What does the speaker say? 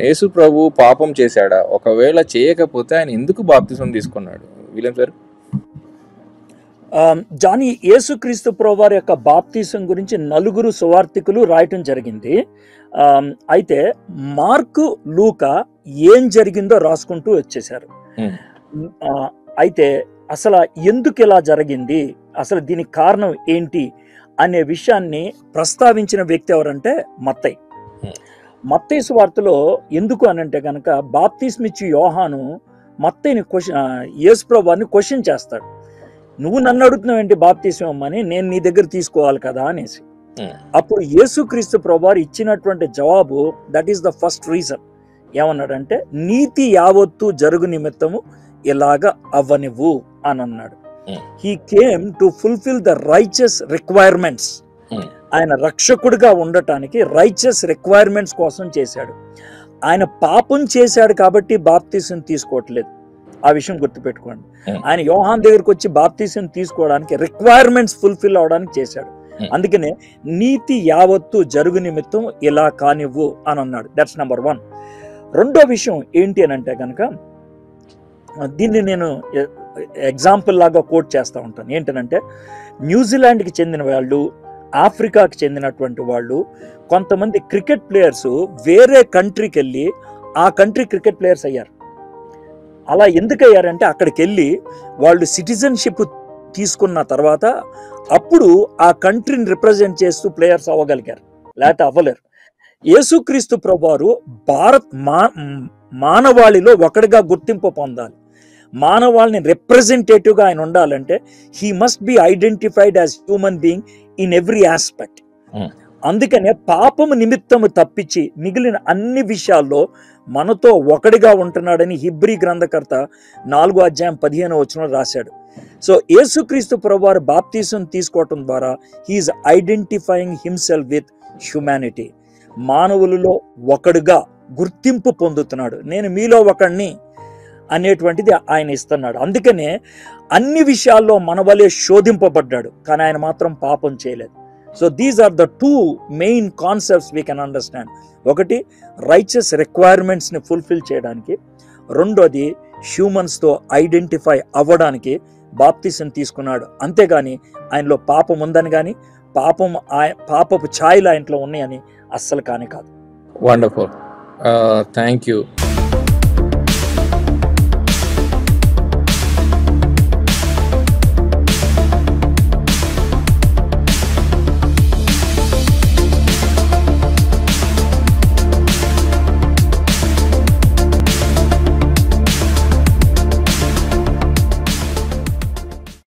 యేసు ప్రభు పాపం చేశాడా ఒకవేళ చేయకపోతే ఆయన ఎందుకు బాప్తిసం తీసుకున్నాడు విలియం సార్ ఆమ్, జానీ యేసుక్రీస్తు ప్రభువారి యొక్క బాప్తీసం గురించి నలుగురు సువార్థికులు రాయటం జరిగింది ఆమ్, అయితే మార్కు లూక ఏం జరిగిందో రాసుకుంటూ వచ్చేసారు ఉమ్, ఆ, అయితే అసలు ఎందుకు ఇలా జరిగింది అసలు దీనికి కారణం ఏంటి అనే విషయాన్ని ప్రస్తావించిన వ్యక్తి ఎవరంటే మత్తయ్య Hmm. మత్తయ్య సువార్తలో ఎందుకు అని అంటే కనుక బాప్తిస్మిచ్చి యోహాను మత్తయ్యని క్వశ్చన్ యేసుప్రభుని క్వశ్చన్ చేస్తాడు నువ్వు నన్ను అడుగుతున్నావు ఏంటి బాప్తీసం ఇవ్వమని నేను నీ దగ్గర తీసుకోవాలి కదా అనేసి ఉమ్, అప్పుడు యేసుక్రీస్తు ప్రభువారు ఇచ్చినటువంటి జవాబు that is the first reason ఏమన్నాడంటే నీతి యావత్తు జరుగు నిమిత్తము ఇలాగ అవ్వనివ్వు అని అన్నాడు Hmm. He came to fulfil the righteous requirements Hmm. ఆయన రక్షకుడిగా ఉండటానికి రైచస్ రిక్వైర్మెంట్స్ కోసం చేశాడు ఆయన పాపం చేశాడు కాబట్టి బాప్తీసం తీసుకోవట్లేదు ఆ విషయం గుర్తుపెట్టుకోండి Hmm. ఆయన యోహాన్ దగ్గరికి వచ్చి బాప్తీసం తీసుకోవడానికి రిక్వైర్మెంట్స్ ఫుల్ఫిల్ అవడానికి చేశాడు Hmm. అందుకనే నీతి యావత్తు జరుగు నిమిత్తం ఇలా కానివ్వు అని అన్నాడు దట్స్ నెంబర్ వన్ రెండో విషయం ఏంటి అని అంటే కనుక దీన్ని నేను ఎగ్జాంపుల్ లాగా కోట్ చేస్తూ ఉంటాను ఏంటనంటే న్యూజిలాండ్కి చెందిన వాళ్ళు ఆఫ్రికాకి చెందినటువంటి వాళ్ళు కొంతమంది క్రికెట్ ప్లేయర్స్ వేరే కంట్రీకి వెళ్ళి ఆ కంట్రీ క్రికెట్ ప్లేయర్స్ అయ్యారు అలా ఎందుకు అయ్యారంటే అక్కడికి వెళ్ళి వాళ్ళు సిటిజన్షిప్ తీసుకున్న తర్వాత అప్పుడు ఆ కంట్రీని రిప్రజెంట్ చేస్తూ ప్లేయర్స్ అవ్వగలిగారు లేకపోతే అవ్వలేరు యేసుక్రీస్తు ప్రభువారు భారత్ మా మానవాళిలో ఒకటిగా గుర్తింపు పొందాలి మానవాళిని రిప్రజెంటేటివ్గా ఆయన ఉండాలంటే he must be identified as human being in every aspect Hmm. అందుకనే పాపము నిమిత్తము తప్పించి మిగిలిన అన్ని విషయాల్లో మనతో ఒకటిగా ఉంటున్నాడని హిబ్రీ గ్రంథకర్త నాలుగో అధ్యాయం పదిహేను వచనం రాశాడు సో యేసుక్రీస్తు ప్రభువారు బాప్తీసం తీసుకోవటం ద్వారా he is identifying himself with humanity మానవులలో ఒకడుగా గుర్తింపు పొందుతున్నాడు నేను మీలో ఒకడిని అనేటువంటిది ఆయన ఇస్తున్నాడు అందుకనే అన్ని విషయాల్లో మన వలె శోధింపబడ్డాడు కానీ ఆయన మాత్రం పాపం చేయలేదు so these are the two main concepts we can understand ఒకటి రైచస్ రిక్వైర్మెంట్స్ని ఫుల్ఫిల్ చేయడానికి రెండోది హ్యూమన్స్తో ఐడెంటిఫై అవ్వడానికి బాప్తిసం తీసుకున్నాడు అంతేగాని ఆయనలో పాపం ఉందని కానీ పాపం ఆయ- పాపపు ఛాయలు ఆయనలో ఉన్నాయని అస్సలు కాని కాదు వండర్ఫుల్ థ్యాంక్ యూ